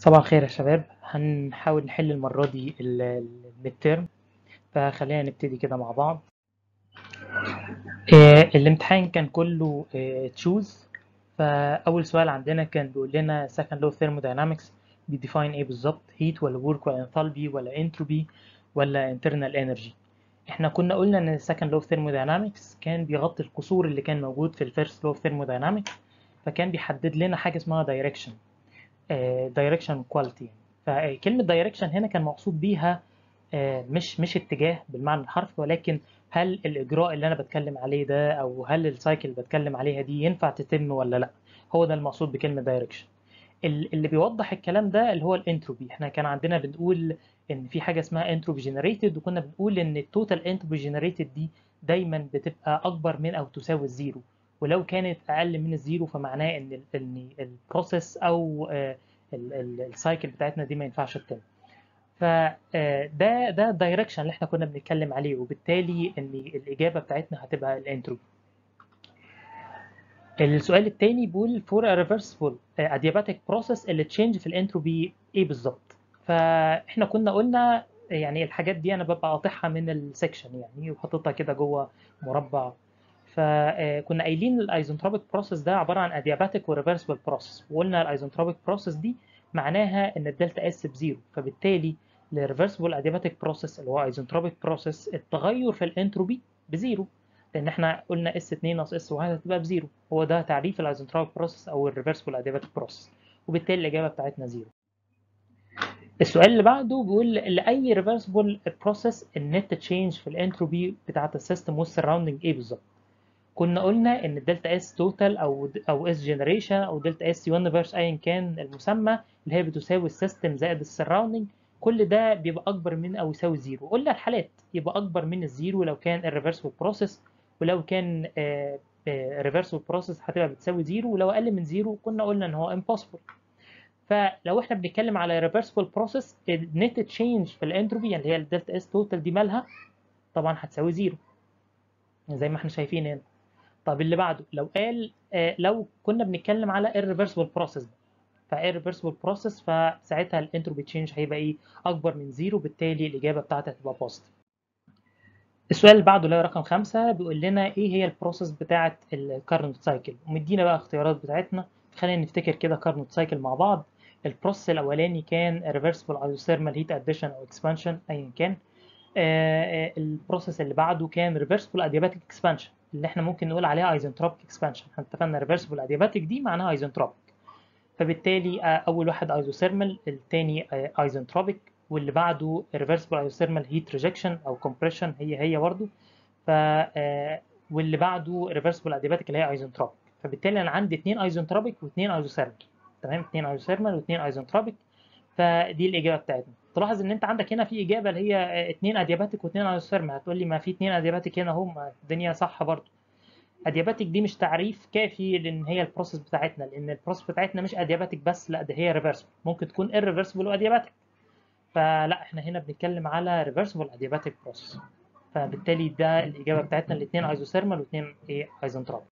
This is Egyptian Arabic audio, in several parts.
صباح الخير يا شباب هنحاول نحل المرة دي الميد تيرم فخلينا نبتدي كده مع بعض آه، الامتحان كان كله تشوز فأول سؤال عندنا كان بيقول لنا second law thermodynamics بيديفاين ايه بالظبط heat ولا work ولا enthalpy ولا entropy ولا internal energy احنا كنا قلنا ان second law thermodynamics كان بيغطي القصور اللي كان موجود في الفيرست law thermodynamics فكان بيحدد لنا حاجة اسمها direction دايركشن كواليتي فكلمة دايركشن هنا كان مقصود بيها آه، مش مش اتجاه بالمعنى الحرفي ولكن هل الإجراء اللي أنا بتكلم عليه ده أو هل السايكل اللي بتكلم عليها دي ينفع تتم ولا لأ هو ده المقصود بكلمة دايركشن اللي بيوضح الكلام ده اللي هو الانتروبي احنا كان عندنا بنقول ان في حاجه اسمها انتروبي جنريتد وكنا بنقول ان التوتال انتروبي جنريتد دي دايما بتبقى اكبر من او تساوي الزيرو ولو كانت اقل من الزيرو فمعناه ان ان البروسيس او السايكل بتاعتنا دي ما ينفعش تتم فده ده الدايركشن اللي احنا كنا بنتكلم عليه وبالتالي ان الاجابه بتاعتنا هتبقى الانتروبي السؤال الثاني بيقول for a reversible adiabatic process اللي تشينج في الانتروبي ايه بالظبط فاحنا كنا قلنا يعني الحاجات دي انا ببقى قاطعها من السكشن يعني وحاططها كده جوه مربع فكنا قايلين الايزنتروبيك بروسيس ده عباره عن ادياباتيك وريفرسبل بروسيس وقلنا الايزنتروبيك بروسيس دي معناها ان الدلتا اس بزيرو فبالتالي الريفرسبل ادياباتيك بروسيس اللي هو ايزنتروبيك بروسيس التغير في الانتروبي بزيرو لان احنا قلنا اس 2 ناقص اس 1 هتبقى بزيرو هو ده تعريف الايزنتروبيك بروسيس او الريفرسبل ادياباتيك بروسيس وبالتالي الاجابه بتاعتنا زيرو السؤال اللي بعده بيقول لاي ريفرسبل بروسيس النت تشينج في الانتروبي بتاعت السيستم والسراوندنج ايه بالظبط كنا قلنا ان الدلتا اس توتال او او اس جنريشن او دلتا اس يونيفرس ايا كان المسمى اللي هي بتساوي السيستم زائد السراوندنج كل ده بيبقى اكبر من او يساوي زيرو قلنا الحالات يبقى اكبر من الزيرو لو كان الريفرسبل بروسيس ولو كان ريفرسبل بروسيس هتبقى بتساوي زيرو ولو اقل من زيرو كنا قلنا ان هو امبوسيبل فلو احنا بنتكلم على ريفرسبل بروسيس النت تشينج في الانتروبي يعني اللي هي الدلتا اس توتال دي مالها طبعا هتساوي زيرو زي ما احنا شايفين هنا طب اللي بعده لو قال آه لو كنا بنتكلم على الريفرسبل بروسيس فالريفرسبل بروسيس فساعتها الانتروبي تشينج هيبقى ايه اكبر من زيرو بالتالي الاجابه بتاعتها هتبقى بوزيتيف السؤال اللي بعده اللي هو رقم خمسة بيقول لنا ايه هي البروسيس بتاعه الكارنوت سايكل ومدينا بقى اختيارات بتاعتنا خلينا نفتكر كده كارنوت سايكل مع بعض البروسيس الاولاني كان ريفرسبل ايزوثيرمال هيت اديشن او اكسبانشن ايا كان آه البروسيس اللي بعده كان ريفرسبل ادياباتيك اكسبانشن اللي احنا ممكن نقول عليها ايزنتروبيك اكسبانشن احنا اتفقنا ريفرسبل ادياباتيك دي معناها ايزنتروبيك فبالتالي اول واحد ايزوثيرمال الثاني ايزنتروبيك واللي بعده ريفرسبل ايزوثيرمال هيت ريجكشن او كومبريشن هي هي برضه ف واللي بعده ريفرسبل ادياباتيك اللي هي ايزنتروبيك فبالتالي انا عندي اثنين ايزنتروبيك واثنين ايزوثيرمال تمام اثنين ايزوثيرمال واثنين ايزنتروبيك فدي الاجابه بتاعتنا تلاحظ ان انت عندك هنا في اجابه اللي هي اثنين ادياباتيك واثنين ايزوثيرمال هتقول لي ما في اثنين ادياباتيك هنا اهو الدنيا صح برضه ادياباتيك دي مش تعريف كافي لان هي البروسيس بتاعتنا لان البروسيس بتاعتنا مش ادياباتيك بس لا ده هي ريفرسبل ممكن تكون irreversible وادياباتيك فلا احنا هنا بنتكلم على ريفرسبل ادياباتيك بروسيس فبالتالي ده الاجابه بتاعتنا الاثنين ايزوثيرمال واثنين ايه ايزنتروبيك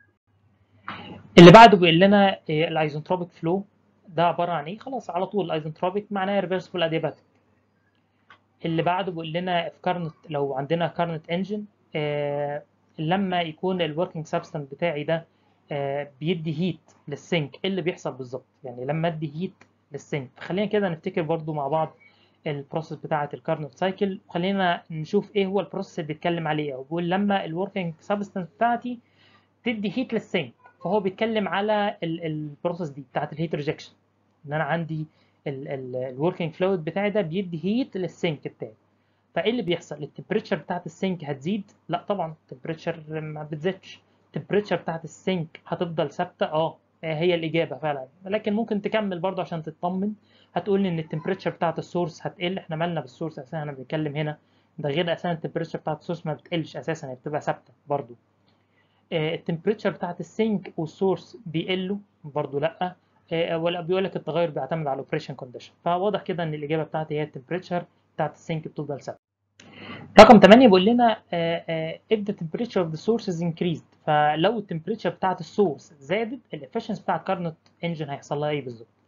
اللي بعده بيقول لنا إيه الايزنتروبيك فلو ده عباره عن ايه خلاص على طول الايزنتروبيك معناها ريفرسبل ادياباتيك اللي بعده بيقول لنا في كارنت لو عندنا كارنت انجن آه لما يكون الوركينج سبستانس بتاعي ده آه بيدي هيت للسنك ايه اللي بيحصل بالظبط يعني لما ادي هيت للسنك فخلينا كده نفتكر برضو مع بعض البروسيس بتاعه الكارنت سايكل وخلينا نشوف ايه هو البروسيس اللي بيتكلم عليه وبيقول لما الوركينج سبستانس بتاعتي تدي هيت للسنك فهو بيتكلم على البروسيس دي بتاعه الهيت ريجكشن ان انا عندي الوركينج فلويد بتاعي ده بيدي هيت للسنك بتاعي فايه اللي بيحصل التمبريتشر بتاعت السنك هتزيد لا طبعا التمبريتشر ما بتزيدش التمبريتشر بتاعت السنك هتفضل ثابته اه هي الاجابه فعلا لكن ممكن تكمل برضه عشان تطمن هتقول ان التمبريتشر بتاعت السورس هتقل احنا مالنا بالسورس اساسا احنا بنتكلم هنا ده غير اساسا التمبريتشر بتاعت السورس ما بتقلش اساسا هي بتبقى ثابته برضه التمبريتشر بتاعت السنك والسورس بيقلوا برضه لا ولا بيقول لك التغير بيعتمد على الاوبريشن كونديشن فواضح كده ان الاجابه بتاعتي هي التمبريتشر بتاعت السنك بتفضل ثابته رقم 8 بيقول لنا if the temperature of the source is increased فلو التمبريتشر بتاعت السورس زادت الافشنسي بتاع الكارنت انجن هيحصل لها ايه بالظبط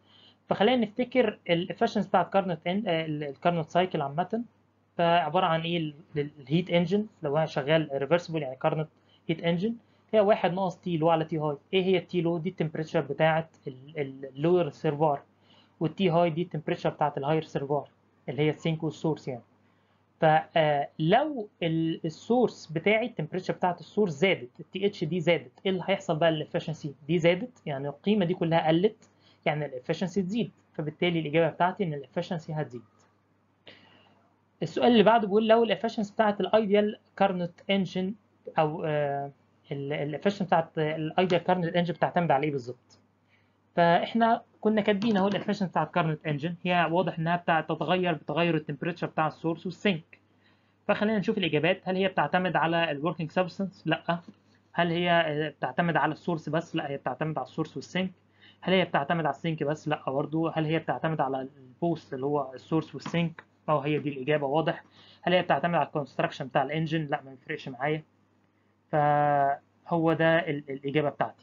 فخلينا نفتكر الافشنس بتاع الكارنت الكارنت سايكل عامه فعباره عن ايه الهيت انجن لو هو شغال ريفرسبل يعني كارنت هيت انجن هي واحد ناقص تي لو على تي هاي ايه هي التي لو دي التمبريتشر بتاعه اللور ريسيرفوار والتي هاي دي التمبريتشر بتاعه الهاي ريسيرفوار اللي هي السينك والسورس يعني فلو السورس بتاعي التمبريتشر بتاعت السورس زادت التي اتش دي زادت ايه اللي هيحصل بقى للافشنسي دي زادت يعني القيمه دي كلها قلت يعني الافشنسي تزيد فبالتالي الاجابه بتاعتي ان الافشنسي هتزيد السؤال اللي بعده بيقول لو الافشنسي بتاعت الايديال كارنت انجن او الافشنسي بتاعت الايديال كارنت انجن بتعتمد على ايه بالظبط فاحنا كنا كاتبين اهو الافشنسي بتاعت كارنت انجن هي واضح انها بتاع تتغير بتغير التمبريتشر بتاع السورس والسينك فخلينا نشوف الاجابات هل هي بتعتمد على الوركينج سبستانس لا هل هي بتعتمد على السورس بس لا هي بتعتمد على السورس والسينك هل هي بتعتمد على السينك بس لا برضه هل هي بتعتمد على البوست اللي هو السورس والسينك اه هي دي الاجابه واضح هل هي بتعتمد على الكونستراكشن بتاع الانجن لا ما يفرقش معايا فهو ده الاجابه بتاعتي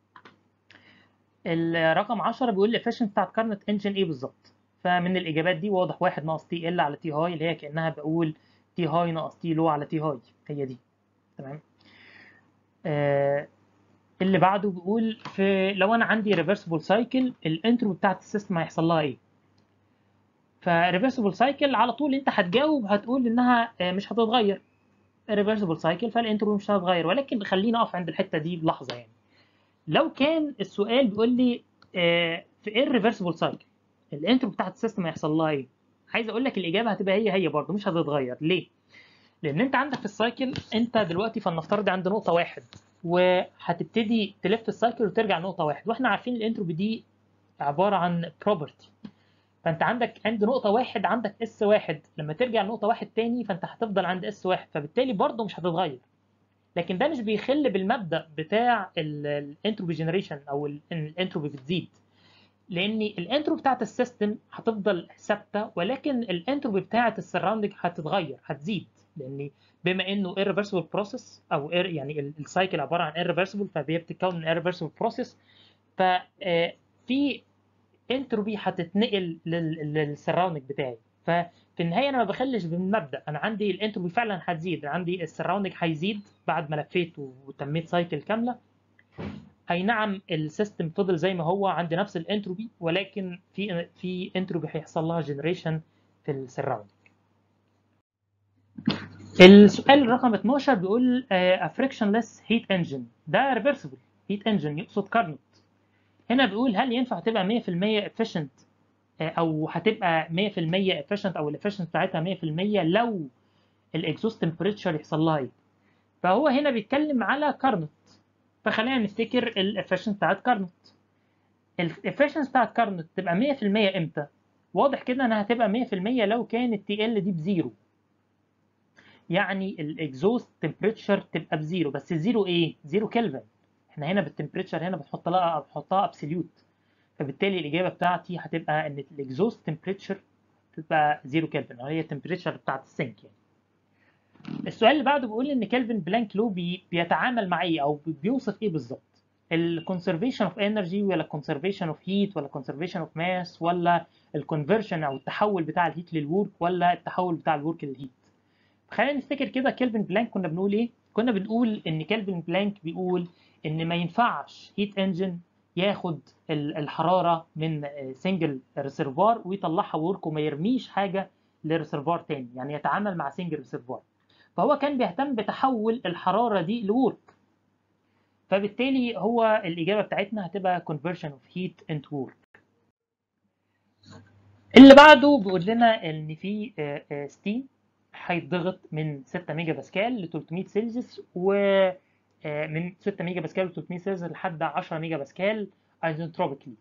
الرقم 10 بيقول لي efficiency بتاعت كارنت انجن ايه بالظبط فمن الاجابات دي واضح واحد ناقص تي ال على تي هاي اللي هي كانها بقول تي هاي ناقص تي لو على تي هاي هي دي تمام آه اللي بعده بيقول في لو انا عندي ريفرسبل سايكل الانترو بتاعت السيستم هيحصل لها ايه فريفرسبل سايكل على طول انت هتجاوب هتقول انها مش هتتغير ريفرسبل سايكل فالانترو مش هتتغير ولكن خلينا اقف عند الحته دي بلحظه يعني لو كان السؤال بيقول لي آه في ايه الريفرسبل سايكل الانترو بتاعت السيستم هيحصل لها ايه عايز اقول لك الاجابه هتبقى هي هي برضه مش هتتغير ليه لان انت عندك في السايكل انت دلوقتي فلنفترض عند نقطه واحد وهتبتدي تلف السايكل وترجع نقطه واحد واحنا عارفين الانتروبي دي عباره عن بروبرتي فانت عندك عند نقطه واحد عندك اس واحد لما ترجع لنقطه واحد تاني فانت هتفضل عند اس واحد فبالتالي برضه مش هتتغير لكن ده مش بيخل بالمبدا بتاع الانتروبي جنريشن او الانتروبي بتزيد لان الانتروبي بتاعت السيستم هتفضل ثابته ولكن الانتروبي بتاعت السراوندنج هتتغير هتزيد لان بما انه irreversible process او يعني السايكل عباره عن irreversible فهي بتتكون من irreversible process ففي انتروبي هتتنقل للسراوندنج بتاعي ففي النهايه انا ما بخلش بالمبدا انا عندي الانتروبي فعلا هتزيد عندي السراوندنج هيزيد بعد ما لفيت وتميت سايكل كامله اي نعم السيستم فضل زي ما هو عند نفس الانتروبي ولكن في في انتروبي هيحصل لها جنريشن في السراوندنج السؤال رقم 12 بيقول a frictionless heat engine ده reversible heat engine يقصد كارنت هنا بيقول هل ينفع تبقى 100% efficient او هتبقى 100% efficient او الافشنت بتاعتها 100% لو الاكزوست تمبريتشر يحصل لها ايه فهو هنا بيتكلم على كارنت فخلينا نفتكر الافشنت بتاعت كارنت الافشنت بتاعت كارنت تبقى 100% امتى واضح كده انها هتبقى 100% لو كان التي ال دي بزيرو يعني الاكزوست تمبريتشر تبقى بزيرو بس زيرو ايه زيرو كلفن احنا هنا بالتمبريتشر هنا بنحط لها بنحطها ابسوليوت فبالتالي الاجابه بتاعتي هتبقى ان الاكزوست تمبريتشر تبقى زيرو كلفن او هي التمبريتشر بتاعت السنك يعني السؤال اللي بعده بيقول ان كلفن بلانك لو بي بيتعامل مع ايه او بيوصف ايه بالظبط الكونسرفيشن اوف انرجي ولا الكونسرفيشن اوف هيت ولا الكونسرفيشن اوف ماس ولا الكونفرشن او التحول بتاع الهيت للورك ولا التحول بتاع الورك للهيت خلينا نفتكر كده كيلفن بلانك كنا بنقول ايه كنا بنقول ان كيلفن بلانك بيقول ان ما ينفعش هيت انجن ياخد الحراره من سنجل ريسيرفوار ويطلعها ورك وما يرميش حاجه لريسيرفوار تاني يعني يتعامل مع سنجل ريسيرفوار فهو كان بيهتم بتحول الحراره دي لورك فبالتالي هو الاجابه بتاعتنا هتبقى conversion of heat into work اللي بعده بيقول لنا ان في ستيم هيتضغط من 6 ميجا باسكال ل 300 سلسيوس و من 6 ميجا باسكال ل 300 سلسيوس لحد 10 ميجا باسكال ايزنتروبيكلي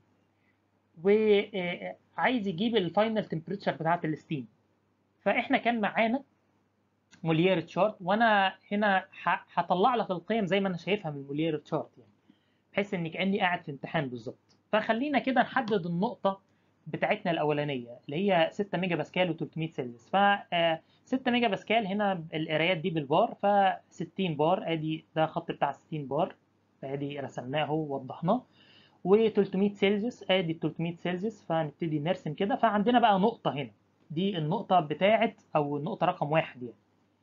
وعايز يجيب الفاينل تمبريتشر بتاعت الستيم فاحنا كان معانا موليير تشارت وانا هنا هطلع لك القيم زي ما انا شايفها من الموليير تشارت يعني بحيث اني كاني قاعد في امتحان بالظبط فخلينا كده نحدد النقطه بتاعتنا الاولانيه اللي هي 6 ميجا باسكال و300 سلس ف 6 ميجا باسكال هنا القرايات دي بالبار ف 60 بار ادي ده خط بتاع 60 بار فادي رسمناه ووضحناه و300 سيلسيوس ادي 300 سيلسيوس فنبتدي نرسم كده فعندنا بقى نقطه هنا دي النقطه بتاعه او النقطه رقم واحد يعني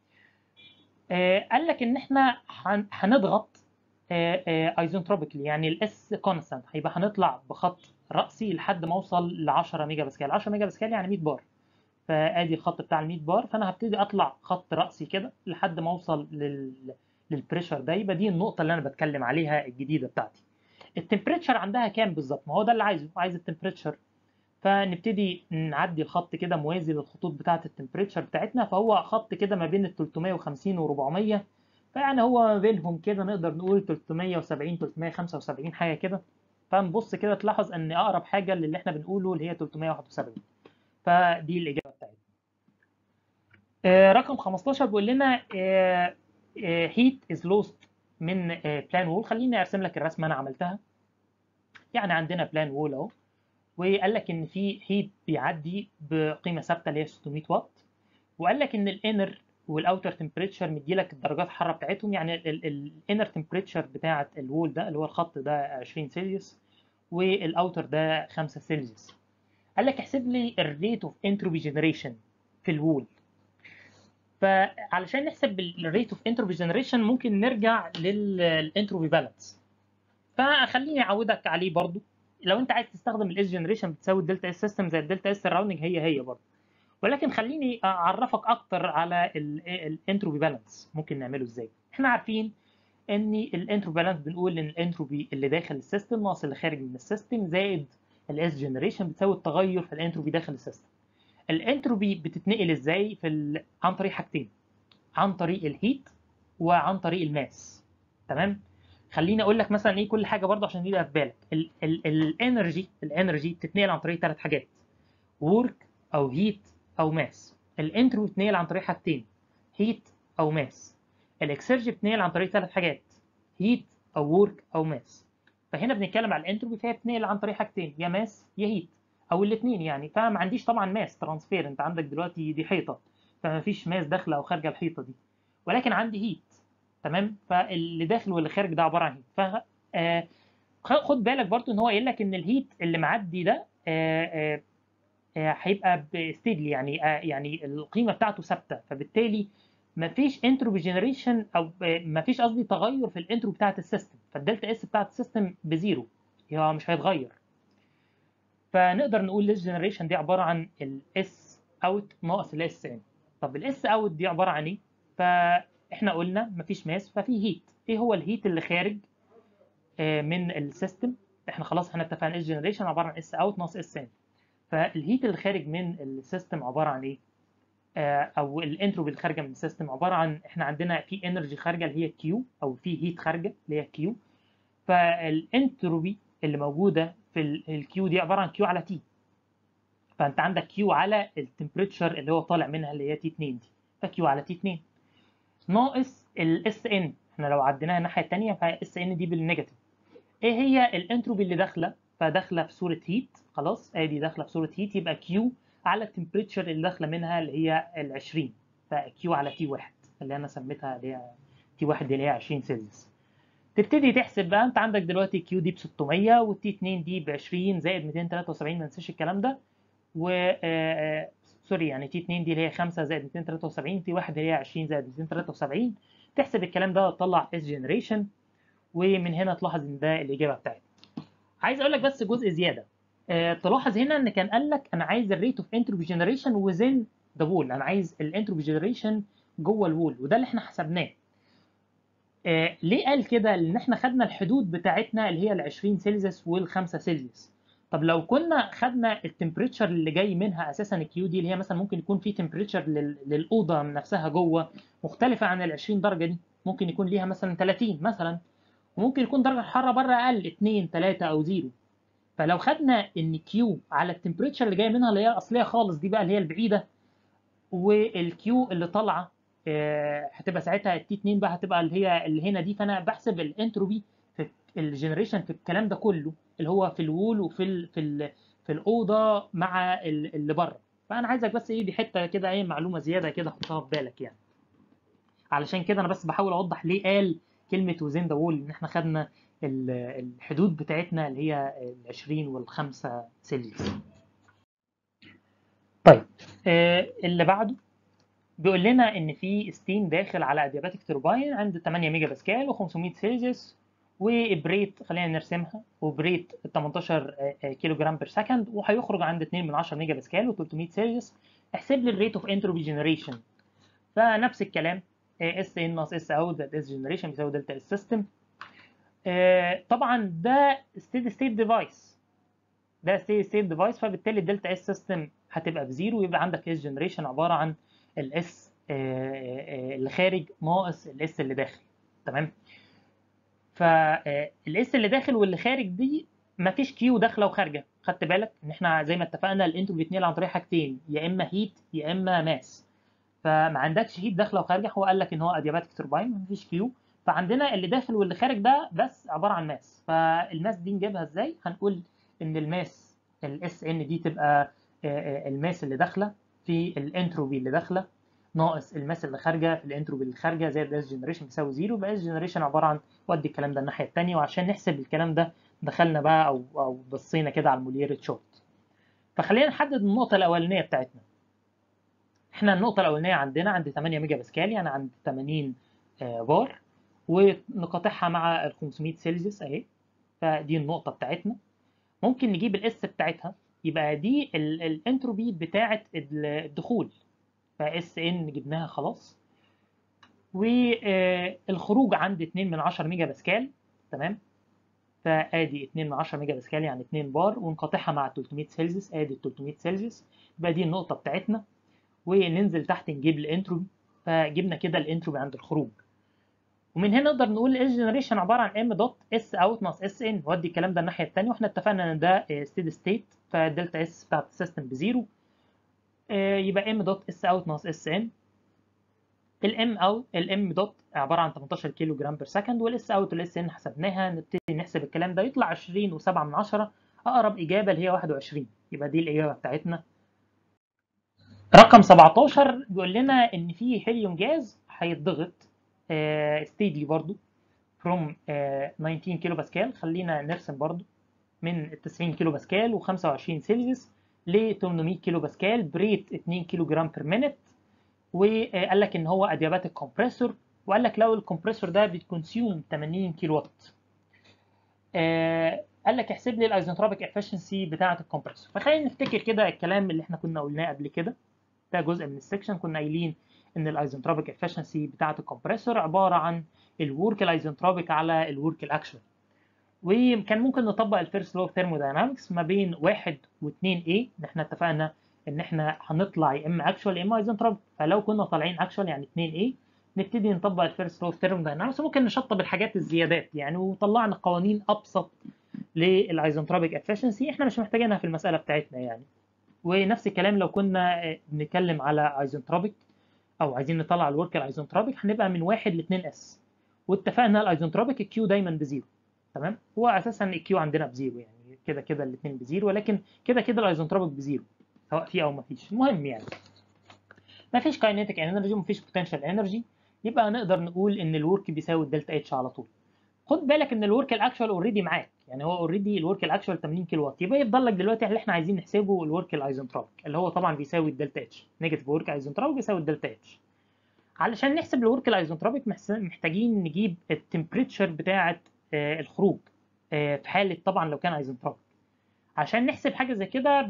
آه قال لك ان احنا هن- هنضغط ايزنتروبيكلي يعني الاس كونستانت هيبقى هنطلع بخط رأسي لحد ما اوصل ل 10 ميجا باسكال 10 ميجا باسكال يعني 100 بار فادي الخط بتاع ال 100 بار فانا هبتدي اطلع خط رأسي كده لحد ما اوصل لل للبريشر ده يبقى دي النقطة اللي انا بتكلم عليها الجديدة بتاعتي التمبريتشر عندها كام بالظبط ما هو ده اللي عايزه عايز التمبريتشر فنبتدي نعدي الخط كده موازي للخطوط بتاعة التمبريتشر بتاعتنا فهو خط كده ما بين ال 350 و 400 فيعني هو ما بينهم كده نقدر نقول 370 375 حاجة كده فنبص كده تلاحظ ان اقرب حاجة للي احنا بنقوله اللي هي 371 فدي الإجابة بتاعتنا آه، رقم 15 بيقول لنا هيت از لوست من بلان وول خليني ارسم لك الرسمه انا عملتها يعني عندنا بلان وول اهو وقال لك ان في هيت بيعدي بقيمه ثابته اللي هي 600 واط وقال لك ان الانر والاوتر تمبريتشر مدي لك درجات الحراره بتاعتهم يعني الانر تمبريتشر بتاعه الوول ده اللي هو الخط ده 20 سيلسيوس والاوتر ده 5 سيلسيوس قال لك احسب لي الريت اوف انتروبي جنريشن في الوول فعلشان نحسب الريت اوف انتروبي جنريشن ممكن نرجع للانتروبي بالانس فخليني اعودك عليه برضو لو انت عايز تستخدم الاس جنريشن بتساوي الدلتا اس سيستم زي الدلتا اس الراوندنج هي هي برضو ولكن خليني اعرفك اكتر على الانتروبي بالانس ممكن نعمله ازاي احنا عارفين ان الانتروبي بالانس بنقول ان الانتروبي اللي داخل السيستم ناقص اللي خارج من السيستم زائد الاس جنريشن بتساوي التغير في الانتروبي داخل السيستم الانتروبي بتتنقل ازاي في ال... عن طريق حاجتين عن طريق الهيت وعن طريق الماس تمام خليني اقول لك مثلا ايه كل حاجه برضه عشان يبقى في بالك الانرجي الانرجي بتتنقل عن طريق ثلاث حاجات ورك او هيت او ماس الانتروبي بتتنقل عن طريق حاجتين هيت او ماس الاكسرجي بتتنقل عن طريق ثلاث حاجات هيت او ورك او ماس فهنا بنتكلم على الانتروبي فهي بتتنقل عن طريق حاجتين يا ماس يا هيت او الاثنين يعني فما عنديش طبعا ماس ترانسفير انت عندك دلوقتي دي حيطه فما فيش ماس داخله او خارجه الحيطه دي ولكن عندي هيت تمام فاللي داخل واللي خارج ده عباره عن هيت ف آه خد بالك برضو ان هو قايل لك ان الهيت اللي معدي ده آه آه هيبقى ستيدلي يعني يعني القيمه بتاعته ثابته فبالتالي ما فيش انتروبي جنريشن او ما فيش قصدي تغير في الانترو بتاعه السيستم فالدلتا اس بتاعه السيستم بزيرو هو مش هيتغير فنقدر نقول الاس جنريشن دي عباره عن الاس اوت ناقص الاس ان طب الاس اوت دي عباره عن ايه فاحنا قلنا مفيش ماس ففي هيت ايه هو الهيت اللي خارج آه من السيستم احنا خلاص احنا اتفقنا اس جنريشن عباره عن اس اوت ناقص اس ان فالهيت اللي خارج من السيستم عباره عن ايه آه او الانتروبي اللي خارجه من السيستم عباره عن احنا عندنا في انرجي خارجه اللي هي كيو او في هيت خارجه اللي هي كيو فالانتروبي اللي موجوده في الكيو دي عباره عن كيو على تي فانت عندك كيو على التمبريتشر اللي هو طالع منها اللي هي تي 2 دي فكيو على تي 2 ناقص الاس ان احنا لو عديناها الناحيه الثانيه فاس ان دي بالنيجاتيف ايه هي الانتروبي اللي داخله فداخله في صوره هيت خلاص ادي داخله في صوره هيت يبقى كيو على التمبريتشر اللي داخله منها اللي هي ال 20 فكيو على تي 1 اللي انا سميتها اللي هي تي 1 دي اللي هي 20 سيلسيوس تبتدي تحسب بقى انت عندك دلوقتي كيو دي ب 600 والتي 2 دي ب 20 زائد 273 ما ننساش الكلام ده و سوري يعني تي 2 دي اللي هي 5 زائد 273 تي 1 اللي هي 20 زائد 273 تحسب الكلام ده وتطلع اس جنريشن ومن هنا تلاحظ ان ده الاجابه بتاعتنا عايز اقول لك بس جزء زياده أه تلاحظ هنا ان كان قال لك انا عايز الريت اوف انتروبي جنريشن وزين ذا وول انا عايز الانتروبي جنريشن جوه الوول وده اللي احنا حسبناه آه ليه قال كده؟ لان احنا خدنا الحدود بتاعتنا اللي هي ال 20 سيلسيوس وال 5 سيلسيوس. طب لو كنا خدنا التمبريتشر اللي جاي منها اساسا الكيو دي اللي هي مثلا ممكن يكون في تمبريتشر للاوضه نفسها جوه مختلفه عن ال 20 درجه دي، ممكن يكون ليها مثلا 30 مثلا وممكن يكون درجه الحراره بره اقل 2 3 او 0. فلو خدنا ان كيو على التمبريتشر اللي جاي منها اللي هي الاصليه خالص دي بقى اللي هي البعيده والكيو اللي طالعه هتبقى ساعتها التي 2 بقى هتبقى اللي هي اللي هنا دي فانا بحسب الانتروبي في الجنريشن في الكلام ده كله اللي هو في الوول وفي ال في ال في الاوضه مع اللي بره فانا عايزك بس ايه دي حته كده ايه معلومه زياده كده حطها في بالك يعني علشان كده انا بس بحاول اوضح ليه قال كلمه وزين ذا وول ان احنا خدنا الحدود بتاعتنا اللي هي ال 20 وال 5 سيلزيوس طيب آه اللي بعده بيقول لنا ان في ستيم داخل على ادياباتيك توربين عند 8 ميجا باسكال و500 سيلزيوس وبريت خلينا نرسمها وبريت 18 كيلو جرام بير سكند وهيخرج عند 2 من 10 ميجا باسكال و300 سيلزيوس احسب لي الريت اوف انتروبي جنريشن فنفس الكلام اس ان ناقص اس اوت زائد اس جنريشن بيساوي دلتا اس سيستم طبعا ده ستيدي ستيت ديفايس ده ستيدي ستيت ديفايس فبالتالي الدلتا اس سيستم هتبقى بزيرو ويبقى عندك اس جنريشن عباره عن الاس اللي خارج ناقص الاس اللي داخل تمام فالاس اللي داخل واللي خارج دي مفيش كيو داخله وخارجه خدت بالك ان احنا زي ما اتفقنا الانترو بيتنقل عن طريق حاجتين يا اما هيت يا اما ماس فما عندكش هيت داخله وخارجه هو قال لك ان هو ادياباتيك توربين مفيش كيو فعندنا اللي داخل واللي خارج ده بس عباره عن ماس فالماس دي نجيبها ازاي هنقول ان الماس الاس ان دي تبقى الماس اللي داخله في الانتروبي اللي داخله ناقص الماس اللي خارجه في الانتروبي اللي خارجه زائد اس جنريشن بيساوي زيرو يبقى اس جنريشن عباره عن ودي الكلام ده الناحيه الثانيه وعشان نحسب الكلام ده دخلنا بقى او او بصينا كده على المولير تشارت فخلينا نحدد النقطه الاولانيه بتاعتنا احنا النقطه الاولانيه عندنا عند 8 ميجا باسكال يعني عند 80 بار ونقاطعها مع ال 500 سيلزيوس اهي فدي النقطه بتاعتنا ممكن نجيب الاس بتاعتها يبقى دي الانتروبي بتاعه الدخول فاس ان جبناها خلاص والخروج عند 2 من 10 ميجا باسكال تمام فادي 2 من 10 ميجا باسكال يعني 2 بار ونقاطعها مع 300 سيلزيوس ادي 300 سيلزيوس يبقى دي النقطه بتاعتنا وننزل تحت نجيب الانتروبي فجبنا كده الانتروبي عند الخروج ومن هنا نقدر نقول الاس جنريشن عباره عن ام دوت اس اوت ناقص اس ان ودي الكلام ده الناحيه الثانيه واحنا اتفقنا ان ده ستيدي ستيت فالدلتا اس بتاعت السيستم بزيرو يبقى ام دوت اس اوت ناقص اس ان الام او الام دوت عباره عن 18 كيلو جرام بير سكند والاس اوت والاس ان حسبناها نبتدي نحسب الكلام ده يطلع 20 و7 من 10 اقرب اجابه اللي هي 21 يبقى دي الاجابه بتاعتنا رقم 17 بيقول لنا ان في هيليوم جاز هيتضغط ستيدلي برضو from 19 كيلو باسكال خلينا نرسم برضو من 90 كيلو باسكال و25 سيلسيوس ل 800 كيلو باسكال بريت 2 كيلو جرام بير مينت وقال لك ان هو ادياباتيك كومبريسور وقال لك لو الكمبريسور ده بتكونسيوم 80 كيلو وات قال لك احسب لي الايزنتروبيك افشنسي بتاعه الكمبريسور فخلينا نفتكر كده الكلام اللي احنا كنا قلناه قبل كده ده جزء من السكشن كنا قايلين ان الايزنتروبيك افشنسي بتاعه الكمبريسور عباره عن الورك الايزنتروبيك على الورك الاكشوال وكان ممكن نطبق الفيرست لو اوف ثيرموداينامكس ما بين 1 و2 ايه ان احنا اتفقنا ان احنا هنطلع يا اما اكشوال يا اما ايزنتروبيك فلو كنا طالعين اكشوال يعني 2 ايه نبتدي نطبق الفيرست لو اوف ثيرموداينامكس وممكن نشطب الحاجات الزيادات يعني وطلعنا قوانين ابسط للايزنتروبيك افشنسي احنا مش محتاجينها في المساله بتاعتنا يعني ونفس الكلام لو كنا بنتكلم على ايزنتروبيك او عايزين نطلع الورك الايزنتروبيك هنبقى من 1 ل 2 اس واتفقنا الايزنتروبيك الكيو دايما بزيرو تمام هو اساسا الكيو عندنا بزيرو يعني كده كده الاثنين بزيرو ولكن كده كده الايزنتروبيك بزيرو سواء في او ما فيش المهم يعني ما فيش كاينيتيك انرجي وما فيش بوتنشال انرجي يبقى نقدر نقول ان الورك بيساوي الدلتا اتش على طول خد بالك ان الورك الاكشوال اوريدي معاك يعني هو اوريدي الورك الاكشوال 80 كيلو وات يبقى يفضل لك دلوقتي اللي احنا عايزين نحسبه الورك الايزنتروبيك اللي هو طبعا بيساوي الدلتا اتش نيجاتيف ورك ايزنتروبيك بيساوي الدلتا اتش علشان نحسب الورك الايزنتروبيك محتاجين نجيب التمبريتشر بتاعه الخروج في حاله طبعا لو كان ايزنتروبيك عشان نحسب حاجه زي كده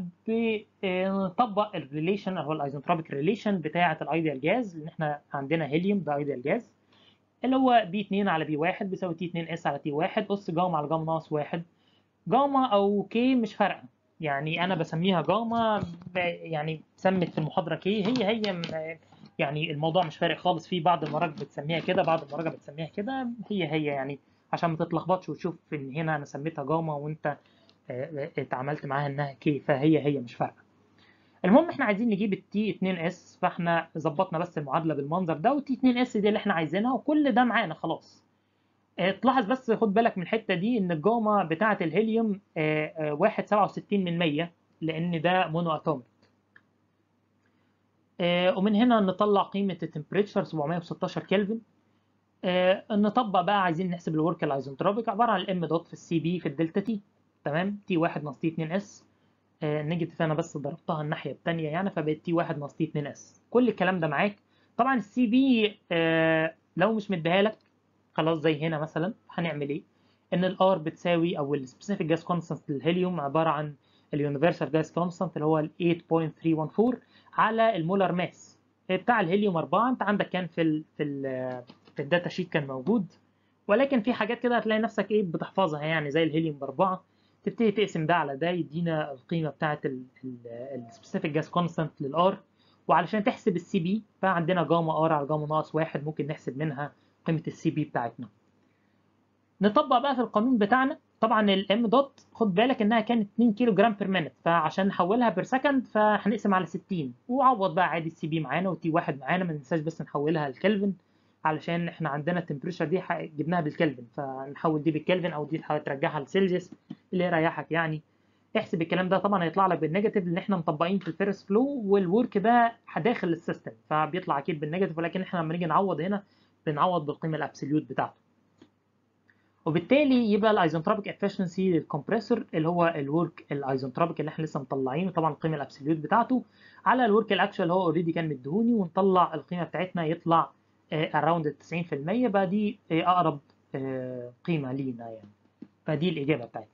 بنطبق الريليشن او الايزنتروبيك ريليشن بتاعه الايديال جاز لان احنا عندنا هيليوم ده ايديال جاز اللي هو بي 2 على بي 1 بيساوي تي 2 اس على تي 1 اس جاما على جاما ناقص 1 جاما او كي مش فارقه يعني انا بسميها جاما يعني سمت في المحاضره كي هي هي يعني الموضوع مش فارق خالص في بعض المراجع بتسميها كده بعض المراجع بتسميها كده هي هي يعني عشان ما تتلخبطش وتشوف ان هنا انا سميتها جاما وانت اتعاملت معاها انها كي فهي هي مش فارقه المهم احنا عايزين نجيب التي 2 اس فاحنا ظبطنا بس المعادله بالمنظر ده والتي 2 اس دي اللي احنا عايزينها وكل ده معانا خلاص تلاحظ بس خد بالك من الحته دي ان الجاما بتاعه الهيليوم 1.67 من 100 لان ده مونو اتوميك ومن هنا نطلع قيمه التمبريتشر 716 كلفن آه نطبق بقى عايزين نحسب الورك الايزنتروبيك عباره عن الام دوت في السي بي في الدلتا تي تمام تي 1 ناقص تي 2 اس آه نيجاتيف انا بس ضربتها الناحيه الثانيه يعني فبقت تي 1 ناقص تي 2 اس كل الكلام ده معاك طبعا السي بي آه لو مش مديها لك خلاص زي هنا مثلا هنعمل ايه ان الار بتساوي او السبيسيفيك جاس كونستانت للهيليوم عباره عن اليونيفرسال جاس كونستانت اللي هو ال 8.314 على المولر ماس بتاع الهيليوم 4 انت عندك كان في ال في ال في الداتا شيت كان موجود ولكن في حاجات كده هتلاقي نفسك ايه بتحفظها يعني زي الهيليوم باربعه تبتدي تقسم ده على ده يدينا القيمه بتاعه السبيسيفيك جاس كونستانت للار وعلشان تحسب السي بي فعندنا جاما ار على جاما ناقص واحد ممكن نحسب منها قيمه السي بي بتاعتنا نطبق بقى في القانون بتاعنا طبعا الام دوت خد بالك انها كانت 2 كيلو جرام بير مينت فعشان نحولها بير سكند فهنقسم على 60 وعوض بقى عادي السي بي معانا والتي واحد معانا ما ننساش بس نحولها لكلفن علشان احنا عندنا التمبريتشر دي جبناها بالكلفن فنحول دي بالكلفن او دي ترجعها لسيلسيوس اللي يريحك يعني احسب الكلام ده طبعا هيطلع لك بالنيجاتيف لان احنا مطبقين في الفيرست فلو والورك ده داخل السيستم فبيطلع اكيد بالنيجاتيف ولكن احنا لما نيجي نعوض هنا بنعوض بالقيمه الابسوليوت بتاعته وبالتالي يبقى الايزنتروبيك افشنسي للكمبريسور اللي هو الورك الايزنتروبيك اللي احنا لسه مطلعينه طبعا القيمه الابسوليوت بتاعته على الورك الاكشوال اللي هو اوريدي كان مديهوني ونطلع القيمه بتاعتنا يطلع اراوند 90% بقى دي اقرب قيمه لينا يعني فدي الاجابه بتاعتنا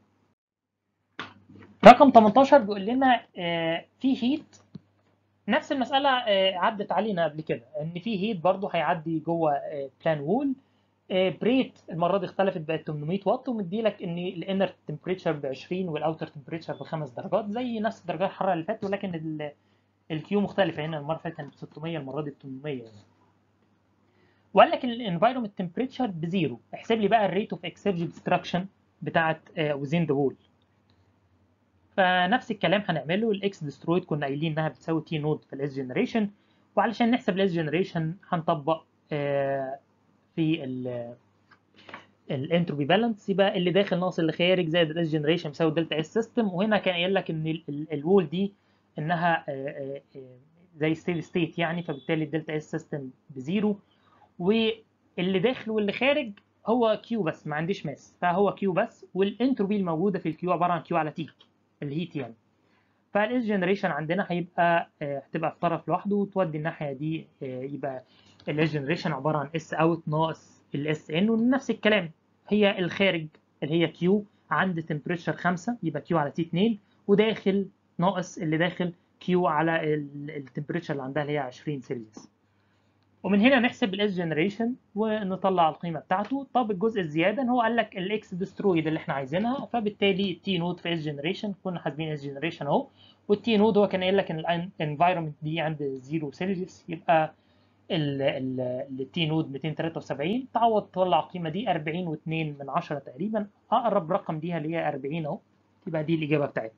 رقم 18 بيقول لنا في هيت نفس المساله عدت علينا قبل كده ان في هيت برضو هيعدي جوه بلان وول بريت المره دي اختلفت بقت 800 واط ومدي لك ان الانر تمبريتشر ب 20 والاوتر تمبريتشر بخمس درجات زي نفس درجات الحراره اللي فاتت ولكن الكيو مختلفه هنا المره اللي فاتت كانت ب 600 المره دي ب 800 يعني. وقال لك الانفايرمنت تمبريتشر بزيرو احسب لي بقى الريت اوف اكسرجي ديستراكشن بتاعت وزين ذا وول فنفس الكلام هنعمله الاكس ديسترويد كنا قايلين انها بتساوي تي نود في الاس جنريشن وعلشان نحسب الاس جنريشن هنطبق آه في ال الانتروبي بالانس يبقى اللي داخل ناقص اللي خارج زائد الاس جنريشن بيساوي دلتا اس سيستم وهنا كان قايل لك ان الوول دي انها زي ستيل ستيت يعني فبالتالي الدلتا اس سيستم بزيرو واللي داخل واللي خارج هو كيو بس ما عنديش ماس فهو كيو بس والانتروبي الموجوده في الكيو عباره عن كيو على تي الهيت يعني فالاس جنريشن عندنا هيبقى هتبقى في طرف لوحده وتودي الناحيه دي يبقى الاس جنريشن عباره عن اس اوت ناقص الاس ان ونفس الكلام هي الخارج اللي هي كيو عند تمبريتشر 5 يبقى كيو على تي 2 وداخل ناقص اللي داخل كيو على التمبريتشر اللي عندها اللي هي 20 سيلسيوس ومن هنا نحسب الاس جنريشن ونطلع القيمه بتاعته طب الجزء الزياده ان هو قال لك الاكس ديسترويد اللي احنا عايزينها فبالتالي التي نود في اس جنريشن كنا حاسبين اس جنريشن اهو والتي نود هو كان قايل لك ان الانفايرمنت دي عند 0 سيلسيوس يبقى التي نود 273 تعوض تطلع القيمه دي 40 و2 من 10 تقريبا اقرب رقم ليها اللي هي 40 اهو يبقى دي الاجابه بتاعتنا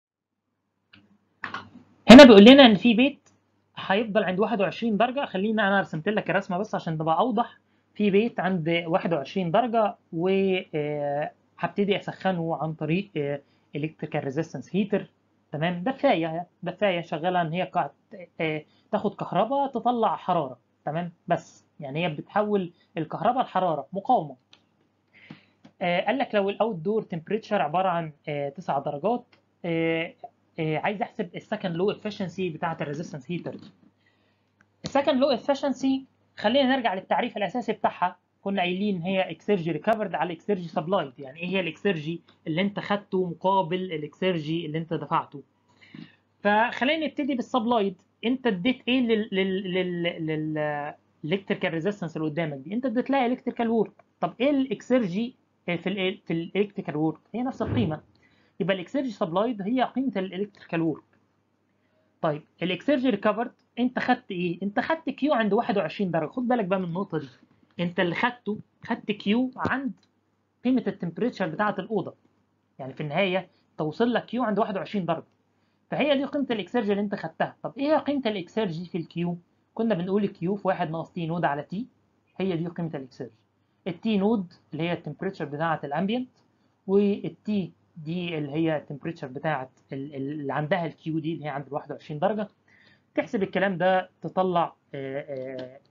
هنا بيقول لنا ان في بيت هيفضل عند 21 درجه خلينا انا رسمت لك الرسمه بس عشان تبقى اوضح في بيت عند 21 درجه وهبتدي اسخنه عن طريق الكتريكال ريزيستنس هيتر تمام دفايه دفايه شغاله ان هي تاخد كهرباء تطلع حراره تمام بس يعني هي بتحول الكهرباء لحراره مقاومه قال لك لو الاوت دور تمبريتشر عباره عن 9 درجات عايز احسب السكند لو افشنسي بتاعه الريزيستنس هيتر دي السكند لو افشنسي خلينا نرجع للتعريف الاساسي بتاعها كنا قايلين هي اكسرجي ريكفرد على اكسرجي سبلايد يعني ايه هي الاكسرجي اللي انت خدته مقابل الاكسرجي اللي انت دفعته فخلينا نبتدي بالسبلايد انت اديت ايه لل لل لل الالكتريكال ريزيستنس اللي قدامك دي انت اديت لها الكتريكال وورك طب ايه الاكسرجي في ال في الالكتريكال وورك هي نفس القيمه يبقى الاكسرجي سبلايد هي قيمه الالكتريكال وورك طيب الاكسرجي ريكفرد انت خدت ايه انت خدت كيو عند 21 درجه خد بالك بقى من النقطه دي انت اللي خدته خدت كيو عند قيمه التمبريتشر بتاعه الاوضه يعني في النهايه توصل لك كيو عند 21 درجه فهي دي قيمه الاكسرجي اللي انت خدتها طب ايه قيمه الاكسرجي في الكيو كنا بنقول الكيو في 1 ناقص تي نود على تي هي دي قيمه الاكسرجي التي نود اللي هي التمبريتشر بتاعه الامبيانت والتي دي اللي هي التمبريتشر بتاعه اللي عندها الكيو دي اللي هي عند 21 درجه تحسب الكلام ده تطلع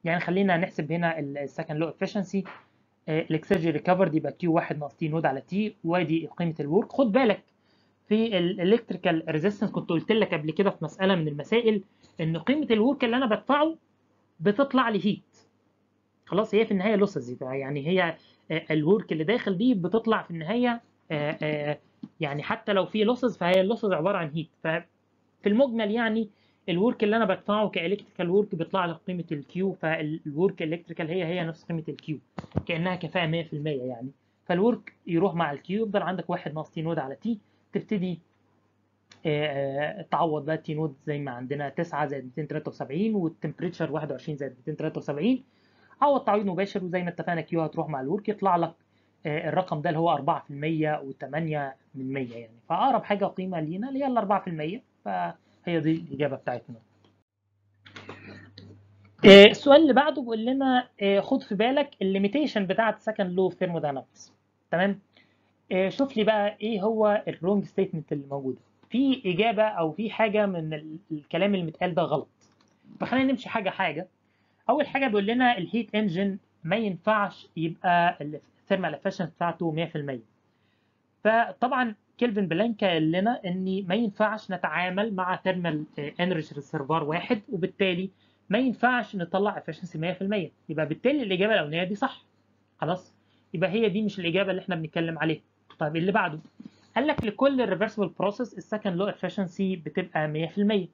يعني خلينا نحسب هنا السكند لو افشنسي الاكسرجي ريكفرد يبقى كيو 1 ناقص تي نود على تي وادي قيمه الورك خد بالك في الالكتريكال ريزيستنس كنت قلت لك قبل كده في مساله من المسائل ان قيمه الورك اللي انا بدفعه بتطلع لي هيت خلاص هي في النهايه لوسز يعني هي الورك اللي داخل دي بتطلع في النهايه يعني حتى لو في لوسز فهي اللوسز عباره عن هيت ففي المجمل يعني الورك اللي انا بدفعه كالكتريكال ورك بيطلع لي قيمه الكيو فالورك الكتريكال هي هي نفس قيمه الكيو كانها كفاءه 100% يعني فالورك يروح مع الكيو يفضل عندك 1 ناقص تي نود على تي تبتدي تعوض بقى تي نود زي ما عندنا 9 زائد 273 والتمبريتشر 21 زائد 273 عوض تعويض مباشر وزي ما اتفقنا كيو هتروح مع الورك يطلع لك الرقم ده اللي هو 4% و8 من 100 يعني فاقرب حاجه قيمه لينا اللي هي ال 4% فهي دي الاجابه بتاعتنا. السؤال اللي بعده بيقول لنا خد في بالك الليميتيشن بتاعت سكند لو ثيرموداينامكس تمام؟ شوف لي بقى ايه هو الرونج ستيتمنت اللي موجوده. في اجابه او في حاجه من الكلام اللي متقال ده غلط. فخلينا نمشي حاجه حاجه. اول حاجه بيقول لنا الهيت انجن ما ينفعش يبقى الثيرمال افشنس بتاعته 100% فطبعا كيلفن بلانكا قال لنا ان ما ينفعش نتعامل مع ثيرمال انرجي ريسيرفوار واحد وبالتالي ما ينفعش نطلع افشنسي 100% يبقى بالتالي الاجابه الاولانيه دي صح خلاص يبقى هي دي مش الاجابه اللي احنا بنتكلم عليها طيب اللي بعده قال لك لكل الريفرسبل بروسيس السكند لو افشنسي بتبقى 100%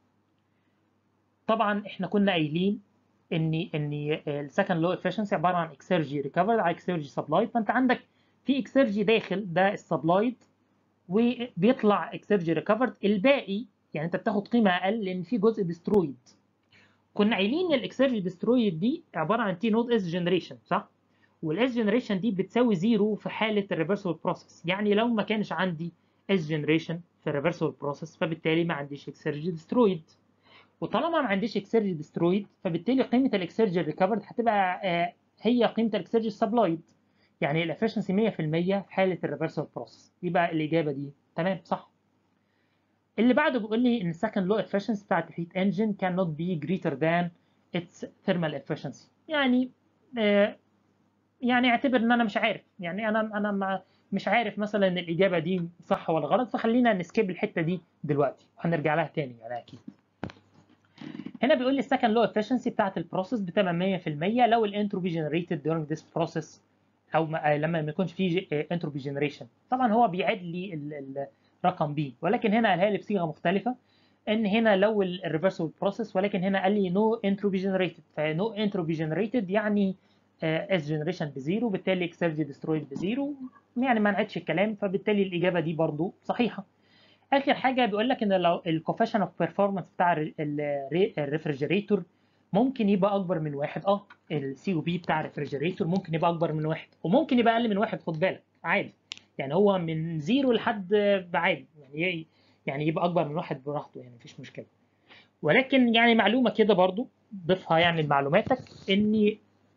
طبعا احنا كنا قايلين ان ان السكند لو افشنسي عباره عن اكسرجي ريكفرد على اكسرجي سبلايد فانت عندك في اكسرجي داخل ده السبلايد وبيطلع اكسرجي ريكفرد الباقي يعني انت بتاخد قيمه اقل لان في جزء ديسترويد كنا قايلين ان الاكسرجي ديسترويد دي عباره عن تي نود اس جنريشن صح والاس جنريشن دي بتساوي زيرو في حاله الريفرسبل بروسيس يعني لو ما كانش عندي اس جنريشن في الريفرسبل بروسيس فبالتالي ما عنديش اكسرجي ديسترويد وطالما ما عنديش اكسرجي ديسترويد فبالتالي قيمه الاكسرجي ريكفرد هتبقى آه هي قيمه الاكسرجي سبلايد يعني الافشنسي 100% في حاله الريفرسال بروسيس يبقى الاجابه دي تمام صح اللي بعده بيقول لي ان السكند لو افشنسي بتاعت الهيت انجن كان نوت بي جريتر ذان اتس ثيرمال افشنسي يعني آه يعني اعتبر ان انا مش عارف يعني انا انا ما مش عارف مثلا ان الاجابه دي صح ولا غلط فخلينا نسكيب الحته دي دلوقتي وهنرجع لها تاني يعني اكيد هنا بيقول لي السكند لو افشنسي بتاعت البروسيس بتبقى 100% لو الانتروبي جنريتد during this process او ما لما ما يكونش فيه انتروبي جنريشن طبعا هو بيعد لي الرقم بي ولكن هنا قالها لي بصيغه مختلفه ان هنا لو الريفرسبل بروسيس ولكن هنا قال لي نو انتروبي جنريتد فنو انتروبي جنريتد يعني اس جنريشن بزيرو بالتالي اكسرجي ديسترويد بزيرو يعني ما نعدش الكلام فبالتالي الاجابه دي برضو صحيحه اخر حاجه بيقول لك ان لو الكوفيشن اوف بيرفورمانس بتاع الريفرجريتور ممكن يبقى اكبر من واحد اه السي او بي بتاع الريفرجريتور ممكن يبقى اكبر من واحد وممكن يبقى اقل من واحد خد بالك عادي يعني هو من زيرو لحد بعادي يعني يعني يبقى اكبر من واحد براحته يعني مفيش مشكله ولكن يعني معلومه كده برضو ضيفها يعني لمعلوماتك ان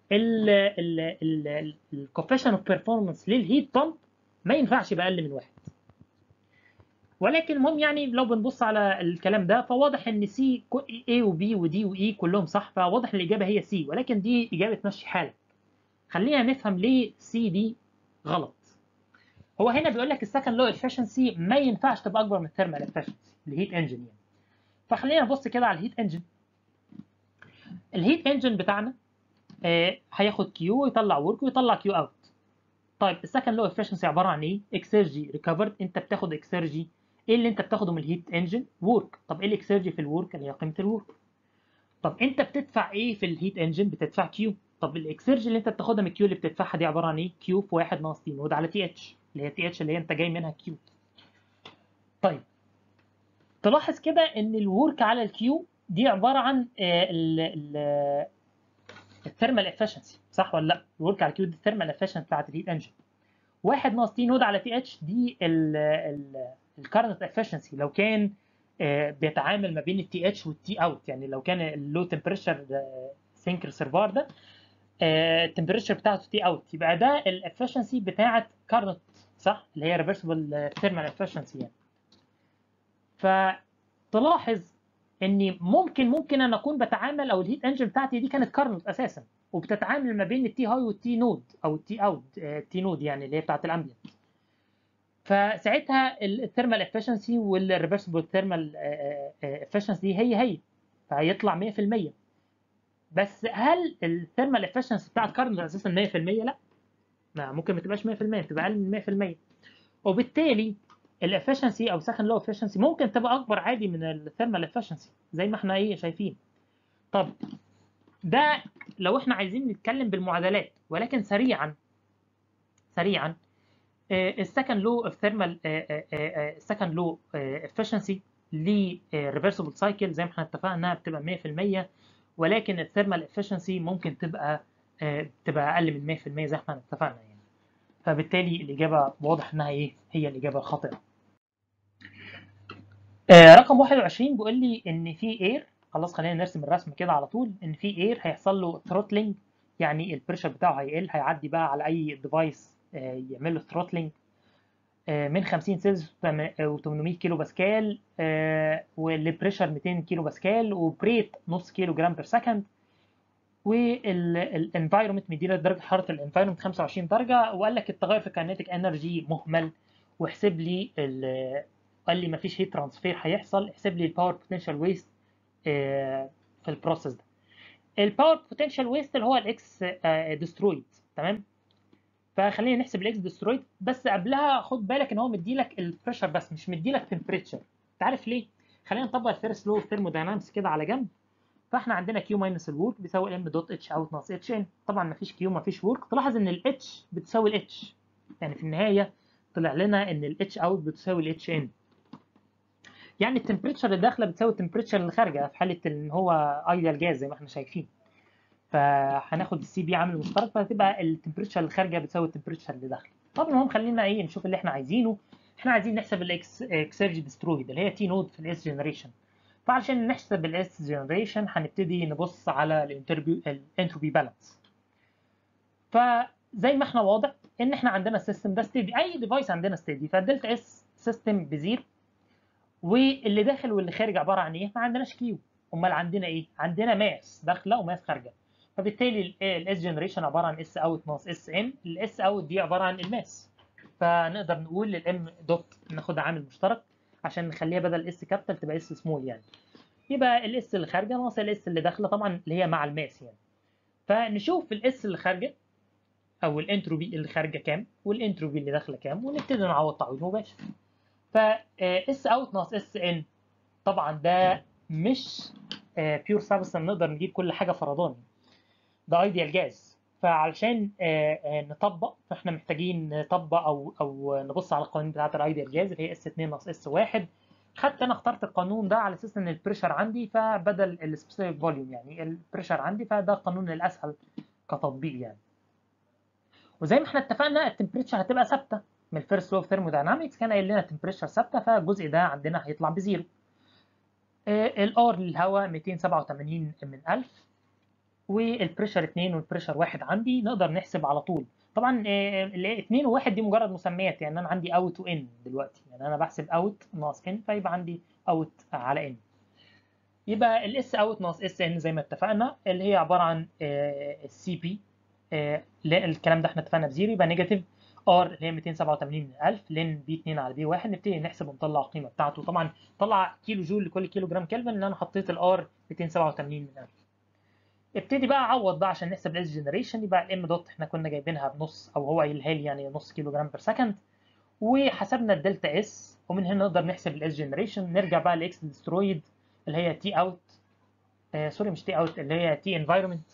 الكوفيشن اوف بيرفورمانس للهيت بامب ما ينفعش يبقى اقل من واحد ولكن المهم يعني لو بنبص على الكلام ده فواضح ان سي A وبي ودي واي كلهم صح فواضح ان الاجابه هي سي ولكن دي اجابه مشي حالك خلينا نفهم ليه سي دي غلط هو هنا بيقول لك السكند لو افشنسي ما ينفعش تبقى اكبر من الثيرمال افشنسي الهيت انجن يعني فخلينا نبص كده على الهيت انجن الهيت انجن بتاعنا آه هياخد كيو ويطلع ورك ويطلع كيو اوت طيب السكند لو افشنسي عباره عن ايه اكسرجي ريكفرد انت بتاخد اكسرجي ايه اللي انت بتاخده من الهيت انجن ورك طب ايه الاكسرجي في الورك اللي هي قيمه الورك طب انت بتدفع ايه في الهيت انجن بتدفع كيو طب الاكسرجي اللي انت بتاخدها من الكيو اللي بتدفعها دي عباره عن ايه كيو في 1 ناقص تي نود على تي اتش اللي هي تي اتش اللي هي انت جاي منها كيو طيب تلاحظ كده ان الورك على الكيو دي عباره عن الثيرمال افشنسي صح ولا لا الورك على الكيو دي الثيرمال افشنسي بتاعت الهيت انجن 1 ناقص تي نود على تي اتش دي الكارنت افشنسي لو كان بيتعامل ما بين التي اتش والتي اوت يعني لو كان اللو تمبريتشر سينك ريسيرفوار ده التمبريتشر بتاعته تي اوت يبقى ده الافشنسي بتاعت كارنت صح اللي هي ريفرسبل ثيرمال افشنسي يعني فتلاحظ اني ممكن ممكن انا اكون بتعامل او الهيت انجن بتاعتي دي كانت كارنت اساسا وبتتعامل ما بين التي هاي والتي نود او التي اوت التي نود يعني اللي هي بتاعت الامبيانت فساعتها الثيرمال افشنسي والريفرسبل ثيرمال افشنسي هي هي فهيطلع 100% بس هل الثيرمال افشنسي بتاعت كارنت اساسا 100% لا ما ممكن ما تبقاش 100% تبقى اقل من 100% وبالتالي الافشنسي او سكند لو افشنسي ممكن تبقى اكبر عادي من الثيرمال افشنسي زي ما احنا ايه شايفين طب ده لو احنا عايزين نتكلم بالمعادلات ولكن سريعا سريعا السكند لو اوف ثيرمال السكند لو افشنسي لريفرسبل سايكل زي ما احنا اتفقنا انها بتبقى 100% ولكن الثيرمال افشنسي ممكن تبقى تبقى اقل من 100% زي ما احنا اتفقنا يعني فبالتالي الاجابه واضح انها ايه هي الاجابه الخاطئه آه رقم 21 بيقول لي ان في اير خلاص خلينا نرسم الرسم كده على طول ان في اير هيحصل له ثروتلينج يعني البريشر بتاعه هيقل هيعدي بقى على اي ديفايس آه يعمل له ثروتلينج آه من 50 سيلز و800 كيلو باسكال والبريشر 200 كيلو باسكال وبريت نص كيلو جرام بير سكند والانفايرمنت مدينا درجه حراره الانفايرمنت 25 درجه وقال لك التغير في الكاينيتيك انرجي مهمل واحسب لي قال لي مفيش هيت ترانسفير هيحصل احسب لي الباور بوتنشال ويست في البروسيس ده الباور بوتنشال ويست اللي هو الاكس ديسترويد تمام فخلينا نحسب الاكس ديسترويد بس قبلها خد بالك ان هو مديلك البريشر بس مش مديلك تمبريتشر انت عارف ليه خلينا نطبق الفيرست لو ثيرموداينامكس كده على جنب فاحنا عندنا كيو ماينس الورك بيساوي ام دوت اتش اوت ناقص اتش ان طبعا ما فيش كيو ما فيش ورك تلاحظ ان الاتش بتساوي الاتش يعني في النهايه طلع لنا ان الاتش اوت بتساوي الاتش ان يعني التمبريتشر اللي داخله بتساوي التمبريتشر اللي خارجه في حاله ان هو ايديال جاز زي ما احنا شايفين فهناخد السي بي عامل مشترك فهتبقى التمبريتشر اللي خارجه بتساوي التمبريتشر اللي داخله طب المهم خلينا ايه نشوف اللي احنا عايزينه احنا عايزين نحسب الاكس اكسرجي ديسترويد اللي هي تي نود في الاس جنريشن فعشان نحسب الاس جنريشن هنبتدي نبص على الانتروبي بالانس فزي ما احنا واضح ان احنا عندنا السيستم ده ستيدي اي ديفايس عندنا ستيدي فالدلتا اس سيستم بزيرو واللي داخل واللي خارج عباره عن ايه؟ ما عندناش كيو امال عندنا ايه؟ عندنا ماس داخله وماس خارجه فبالتالي الاس جنريشن عباره عن اس اوت ناقص اس ان الاس اوت دي عباره عن الماس فنقدر نقول للام دوت ناخدها عامل مشترك عشان نخليها بدل اس كابيتال تبقى اس سمول يعني يبقى الاس اللي خارجه ناقص الاس اللي داخله طبعا اللي هي مع الماس يعني فنشوف الاس اللي خارجه او الانتروبي اللي خارجه كام والانتروبي اللي داخله كام ونبتدي نعوض تعويض مباشر ف اس اوت ناقص اس ان طبعا ده مش بيور سبستانس نقدر نجيب كل حاجه فرداني ده ايديال جاز فعلشان نطبق فاحنا محتاجين نطبق او او نبص على القوانين بتاعه الايديال جاز اللي هي اس 2 ناقص اس 1 خدت انا اخترت القانون ده على اساس ان البريشر عندي فبدل السبيسيفيك فوليوم يعني البريشر عندي فده القانون الاسهل كتطبيق يعني وزي ما احنا اتفقنا التمبريتشر هتبقى ثابته من الفيرست لو اوف ثيرموداينامكس كان قايل لنا التمبريتشر ثابته فالجزء ده عندنا هيطلع بزيرو الار للهواء 287 من 1000 والبريشر 2 والبريشر 1 عندي نقدر نحسب على طول طبعا 2 و1 دي مجرد مسميات يعني انا عندي اوت وان دلوقتي يعني انا بحسب اوت ناقص ان فيبقى عندي اوت على ان يبقى الاس اوت ناقص اس ان زي ما اتفقنا اللي هي عباره عن السي بي الكلام ده احنا اتفقنا بزيرو يبقى نيجاتيف ار اللي هي 287 من 1000 لين بي 2 على بي 1 نبتدي نحسب ونطلع القيمه بتاعته طبعا طلع كيلو جول لكل كيلو جرام كلفن اللي انا حطيت الار 287 من 1000 ابتدي بقى اعوض بقى عشان نحسب الاس جنريشن يبقى الام دوت احنا كنا جايبينها بنص او هو قايلها لي يعني نص كيلو جرام بير سكند وحسبنا الدلتا اس ومن هنا نقدر نحسب الاس جنريشن نرجع بقى لاكس ديسترويد اللي هي تي اوت آه سوري مش تي اوت اللي هي تي انفايرمنت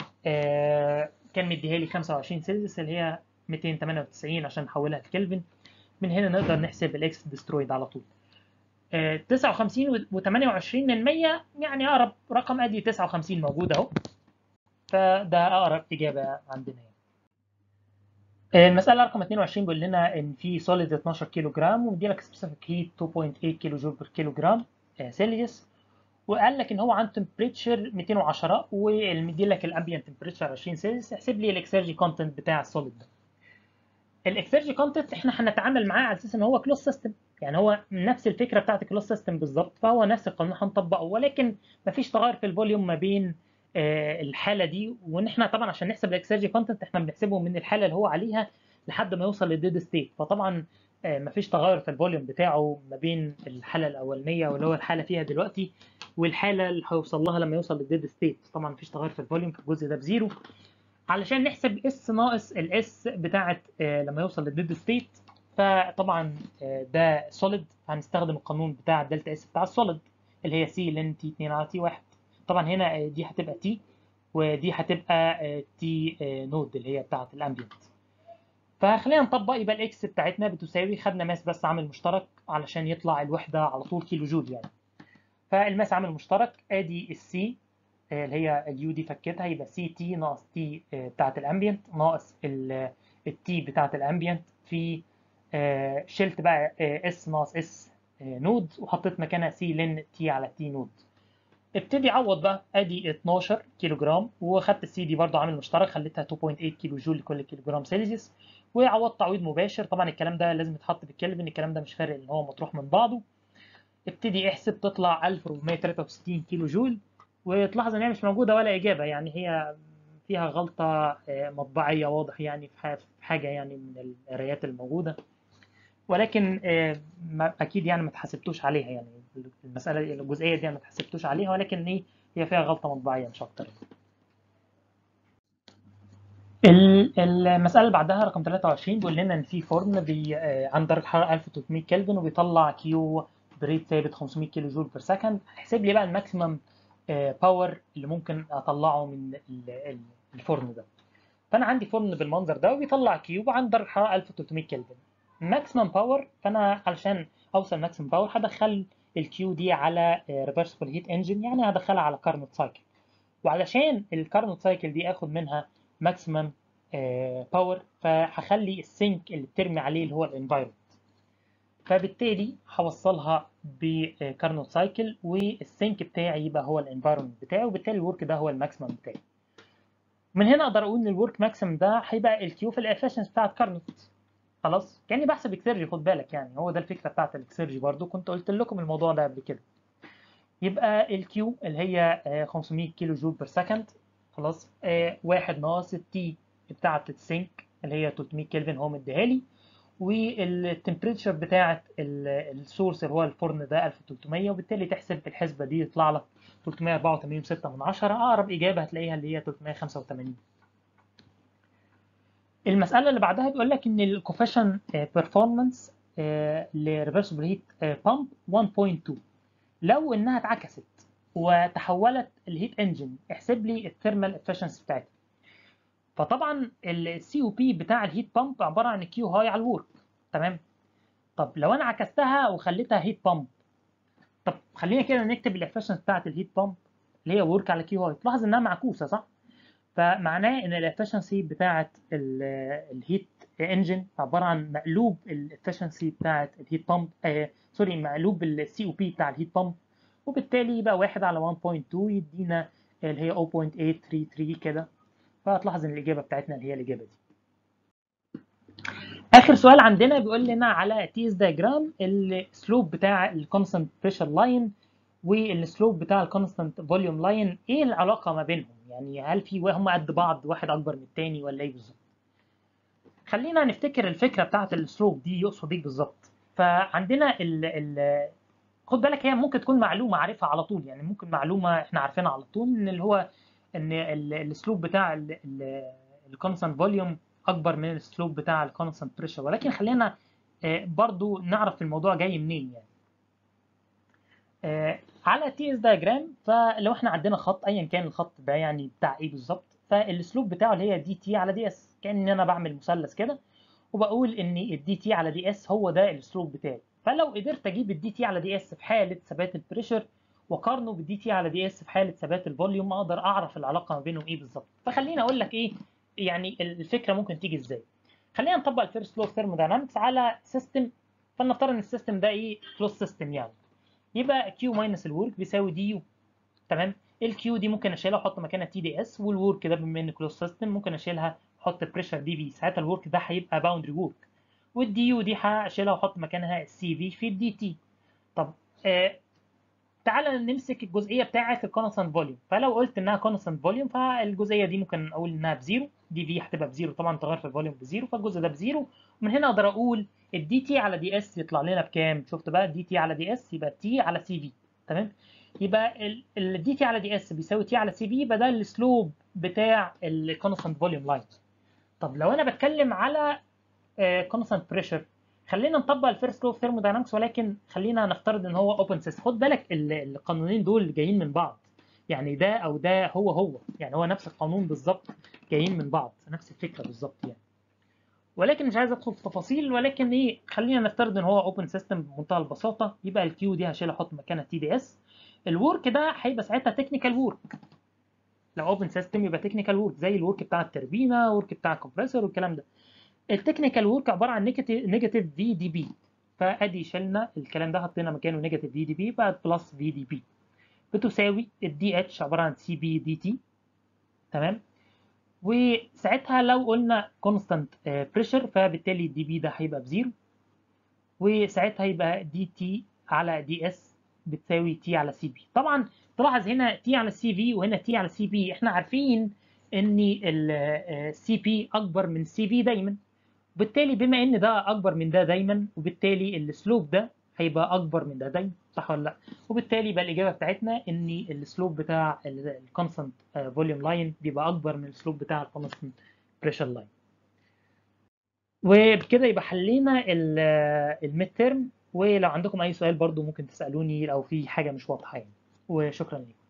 آه كان مديها لي 25 سيلسيوس اللي هي 298 عشان نحولها لكلفن من هنا نقدر نحسب الاكس ديسترويد على طول آه 59 و28 من 100 يعني اقرب رقم ادي 59 موجود اهو فده اقرب اجابه عندنا يعني. المسألة رقم 22 بيقول لنا إن في سوليد 12 كيلو جرام ومديلك سبيسيفيك هيت 2.8 كيلو جول بير كيلو جرام سيليوس وقال لك إن هو عنده تمبريتشر 210 ومديلك الأمبيانت تمبريتشر 20 سيليوس احسب لي الإكسرجي كونتنت بتاع السوليد ده. الإكسرجي كونتنت إحنا هنتعامل معاه على أساس إن هو كلوز سيستم يعني هو نفس الفكره بتاعت الكلوز سيستم بالظبط فهو نفس القانون هنطبقه ولكن مفيش تغير في الفوليوم ما بين آه، الحاله دي وان احنا طبعا عشان نحسب الاكسرجي كونتنت احنا بنحسبه من الحاله اللي هو عليها لحد ما يوصل للديد ستيت فطبعا آه، مفيش تغير في الفوليوم بتاعه ما بين الحاله الاولانيه واللي هو الحاله فيها دلوقتي والحاله اللي هيوصل لها لما يوصل للديد ستيت طبعا مفيش تغير في الفوليوم في الجزء ده بزيرو علشان نحسب اس ناقص الاس بتاعت آه، لما يوصل للديد ستيت فطبعا آه، ده سوليد هنستخدم القانون بتاع الدلتا اس بتاع السوليد اللي هي سي لن تي 2 على تي 1 طبعا هنا آه، دي هتبقى تي ودي هتبقى تي نود اللي هي بتاعت الامبيانت فخلينا نطبق يبقى الاكس بتاعتنا بتساوي خدنا ماس بس عامل مشترك علشان يطلع الوحده على طول كيلو جول يعني فالماس عامل مشترك ادي السي اللي هي اليو دي فكتها يبقى سي تي ناقص تي بتاعت الامبيانت ناقص التي بتاعت الامبيانت في آه، شلت بقى اس ناقص اس نود وحطيت مكانها سي لن تي على تي نود ابتدي عوض بقى ادي 12 كيلو جرام وخدت السي دي برضو عامل مشترك خليتها 2.8 كيلو جول لكل كيلو جرام سيلسيوس وعوضت تعويض مباشر طبعا الكلام ده لازم يتحط بالكلفن الكلام ده مش فارق ان هو مطروح من بعضه ابتدي احسب تطلع 1463 كيلو جول وتلاحظ ان هي مش موجوده ولا اجابه يعني هي فيها غلطه آه، مطبعيه واضح يعني في ح- في حاجه يعني من القرايات الموجوده ولكن آه، ما- اكيد يعني ما تحاسبتوش عليها يعني المساله الجزئيه دي ما تحاسبتوش عليها ولكن ايه هي فيها غلطه مطبعيه مش اكتر ال- المساله اللي بعدها رقم 23 بيقول لنا ان في فرن بي آه، عند درجه حراره 1300 كلفن وبيطلع كيو بريت ثابت 500 كيلو جول بير سكند هحسب لي بقى الماكسيمم باور اللي ممكن اطلعه من ال- ال- الفرن ده فانا عندي فرن بالمنظر ده وبيطلع كيوب عند درجه حراره 1300 كلفن ماكسيمم باور فانا علشان اوصل ماكسيمم باور هدخل الكيو دي على ريفرسبل هيت انجن يعني هدخلها على كارنوت سايكل وعلشان الكارنوت سايكل دي اخد منها ماكسيمم باور فهخلي السينك اللي بترمي عليه اللي هو الانفايرمنت فبالتالي هوصلها بكارنوت سايكل والسينك بتاعي يبقى هو الانفايرمنت بتاعي وبالتالي الورك ده هو الماكسيمم بتاعي من هنا اقدر اقول ان الورك ماكسيمم ده هيبقى الكيو في الافشنس بتاعت كارنوت خلاص كاني بحسب اكسرجي خد بالك يعني هو ده الفكره بتاعت الاكسرجي برضو كنت قلت لكم الموضوع ده قبل كده يبقى الكيو اللي هي آه، 500 كيلو جول بير سكند خلاص آه، واحد ناقص التي بتاعت السينك اللي هي 300 كلفن هو مديها لي والتمبريتشر بتاعت السورس اللي هو الفرن ده 1300 وبالتالي تحسب الحسبه دي يطلع لك 384.6 من عشرة اقرب اجابه هتلاقيها اللي هي 385 المساله اللي بعدها بيقول لك ان الكوفيشن بيرفورمانس لريفرسبل هيت بامب 1.2 لو انها اتعكست وتحولت الهيت انجن احسب لي الثيرمال افشنسي بتاعتها فطبعا السي او بي بتاع الهيت بامب عباره عن كيو هاي على الورك تمام طب لو انا عكستها وخليتها هيت بامب طب خلينا كده نكتب الافشنسي بتاعت الهيت بامب اللي هي ورك على كيو هاي تلاحظ انها معكوسه صح فمعناه ان الافشنسي بتاعت الهيت انجن عباره عن مقلوب الافشنسي بتاعت الهيت بامب آه سوري مقلوب السي او بي بتاع الهيت بامب وبالتالي يبقى 1 على 1.2 يدينا اللي هي 0.833 كده فهتلاحظ ان الاجابه بتاعتنا اللي هي الاجابه دي اخر سؤال عندنا بيقول لنا على تي اس دايجرام السلوب بتاع الكونستنت بريشر لاين والسلوب بتاع الكونستنت فوليوم لاين ايه العلاقه ما بينهم يعني هل في هم قد بعض واحد اكبر من التاني ولا ايه بالظبط خلينا نفتكر الفكره بتاعت السلوب دي يقصد ايه بالظبط فعندنا ال ال خد بالك هي ممكن تكون معلومه عارفها على طول يعني ممكن معلومه احنا عارفينها على طول ان اللي هو ان السلوب بتاع الكونستنت فوليوم اكبر من السلوب بتاع الكونستنت بريشر ولكن خلينا آه، برضو نعرف الموضوع جاي منين يعني آه، على تي اس دايجرام فلو احنا عندنا خط ايا كان الخط ده يعني بتاع ايه بالظبط فالسلوب بتاعه اللي هي دي تي على دي اس كان انا بعمل مثلث كده وبقول ان الدي تي على دي اس هو ده السلوب بتاعي فلو قدرت اجيب الدي تي على دي اس في حاله ثبات البريشر وقارنه بالدي تي على دي اس في حاله ثبات الفوليوم اقدر اعرف العلاقه ما بينهم ايه بالظبط فخليني اقول لك ايه يعني الفكره ممكن تيجي ازاي خلينا نطبق الفيرست لو ثيرموداينامكس على سيستم فلنفترض ان السيستم ده ايه كلوز سيستم يعني يبقى كيو ماينس الورك بيساوي دي يو تمام الكيو دي ممكن اشيلها واحط مكانها تي دي اس والورك ده بما انه كلوز سيستم ممكن اشيلها احط بريشر دي في ساعتها الورك ده هيبقى باوندري وورك والدي يو دي هشيلها واحط مكانها السي في في الدي تي طب آه تعالى نمسك الجزئيه بتاعه الكونستانت فوليوم فلو قلت انها كونستانت فوليوم فالجزئيه دي ممكن اقول انها بزيرو دي في هتبقى بزيرو طبعا تغير في الفوليوم بزيرو فالجزء ده بزيرو ومن هنا اقدر اقول الدي تي على دي اس يطلع لنا بكام شفت بقى الدي تي على دي اس يبقى تي على سي في تمام يبقى الدي تي على دي اس بيساوي تي على سي في يبقى ده السلوب بتاع الكونستانت فوليوم لاين طب لو انا بتكلم على كونستانت بريشر خلينا نطبق الفيرست لو اوف ثيرموداينامكس ولكن خلينا نفترض ان هو اوبن سيستم خد بالك القانونين دول جايين من بعض يعني ده او ده هو هو يعني هو نفس القانون بالظبط جايين من بعض نفس الفكره بالظبط يعني ولكن مش عايز ادخل في تفاصيل ولكن ايه خلينا نفترض ان هو اوبن سيستم بمنتهى البساطه يبقى الكيو دي هشيلها احط مكانها تي دي اس الورك ده هيبقى ساعتها تكنيكال وورك لو اوبن سيستم يبقى تكنيكال وورك زي الورك بتاع التربينه ورك بتاع الكمبريسور والكلام ده التكنيكال وورك عباره عن نيجاتيف في دي بي فادي شلنا الكلام ده حطينا مكانه نيجاتيف في دي بي بقت بلس في دي بي بتساوي الدي اتش عباره عن سي بي دي تي تمام وساعتها لو قلنا كونستانت بريشر فبالتالي الدي بي ده هيبقى بزيرو وساعتها يبقى دي تي على دي اس بتساوي تي على سي بي طبعا تلاحظ هنا تي على سي في وهنا تي على سي بي احنا عارفين ان السي بي اكبر من السي في دايما بالتالي بما ان ده اكبر من ده دايما وبالتالي السلوب ده هيبقى اكبر من ده دايما صح ولا لا وبالتالي يبقى الاجابه بتاعتنا ان السلوب بتاع الكونستانت فوليوم لاين بيبقى اكبر من السلوب بتاع الكونستانت بريشر لاين وبكده يبقى حلينا الميد تيرم ولو عندكم اي سؤال برضو ممكن تسالوني لو في حاجه مش واضحه يعني وشكرا لكم